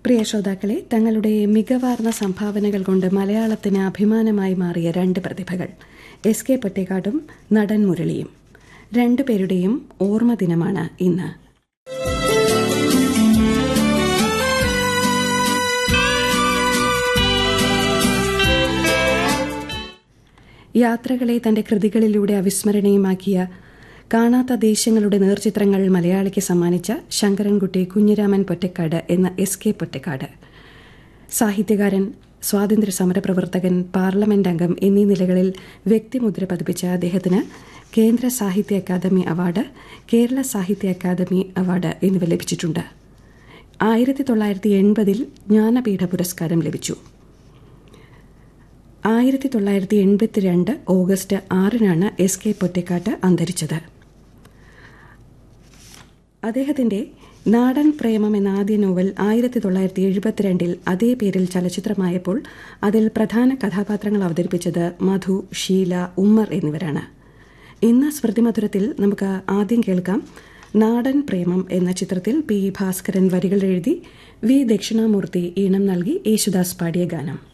പ്രിയ ശ്രോതാക്കളെ തങ്ങളുടെ മികവാർന്ന സംഭാവനകൾ കൊണ്ട് മലയാളത്തിന് അഭിമാനമായി മാറിയ രണ്ട് പ്രതിഭകൾ എസ് കെ പൊറ്റേക്കാടും നടൻ മുരളിയും രണ്ടുപേരുടെയും ഓർമ്മ ദിനമാണ് ഇന്ന് യാത്രകളെ തന്റെ കൃതികളിലൂടെ അവിസ്മരണീയമാക്കിയ കാണാത്ത ദേശങ്ങളുടെ നേർചിത്രങ്ങൾ മലയാളിക്ക് സമ്മാനിച്ച ശങ്കരൻകുട്ടി കുഞ്ഞിരാമൻ പൊറ്റക്കാട് എന്ന എസ് കെ പൊറ്റക്കാട് സാഹിത്യകാരൻ സ്വാതന്ത്ര്യ സമരപ്രവർത്തകൻ പാർലമെന്റ് അംഗം എന്നീ നിലകളിൽ വ്യക്തിമുദ്ര പതിപ്പിച്ച അദ്ദേഹത്തിന് കേന്ദ്ര സാഹിത്യ അക്കാദമി അവാർഡ് കേരള സാഹിത്യ അക്കാദമി അവാർഡ് എന്നിവ ലഭിച്ചിട്ടുണ്ട് ആയിരത്തി തൊള്ളായിരത്തി എൺപതിൽ ജ്ഞാനപീഠ പുരസ്കാരം ലഭിച്ചു ആയിരത്തി തൊള്ളായിരത്തി എൺപത്തിരണ്ട് ഓഗസ്റ്റ് ആറിനാണ് എസ് കെ പൊറ്റക്കാട്ട് അന്തരിച്ചത് അദ്ദേഹത്തിന്റെ നാടൻ പ്രേമം എന്ന ആദ്യ നോവൽ ആയിരത്തി തൊള്ളായിരത്തി എഴുപത്തിരണ്ടിൽ അതേ പേരിൽ ചലച്ചിത്രമായപ്പോൾ അതിൽ പ്രധാന കഥാപാത്രങ്ങൾ അവതരിപ്പിച്ചത് മധു ഷീല ഉമ്മർ എന്നിവരാണ് ഇന്ന് സ്മൃതിമധുരത്തിൽ നമുക്ക് ആദ്യം കേൾക്കാം നാടൻ പ്രേമം എന്ന ചിത്രത്തിൽ പി ഭാസ്കരൻ വരികൾ എഴുതി വി ദക്ഷിണാമൂർത്തി ഈണം നൽകി യേശുദാസ് പാടിയ ഗാനം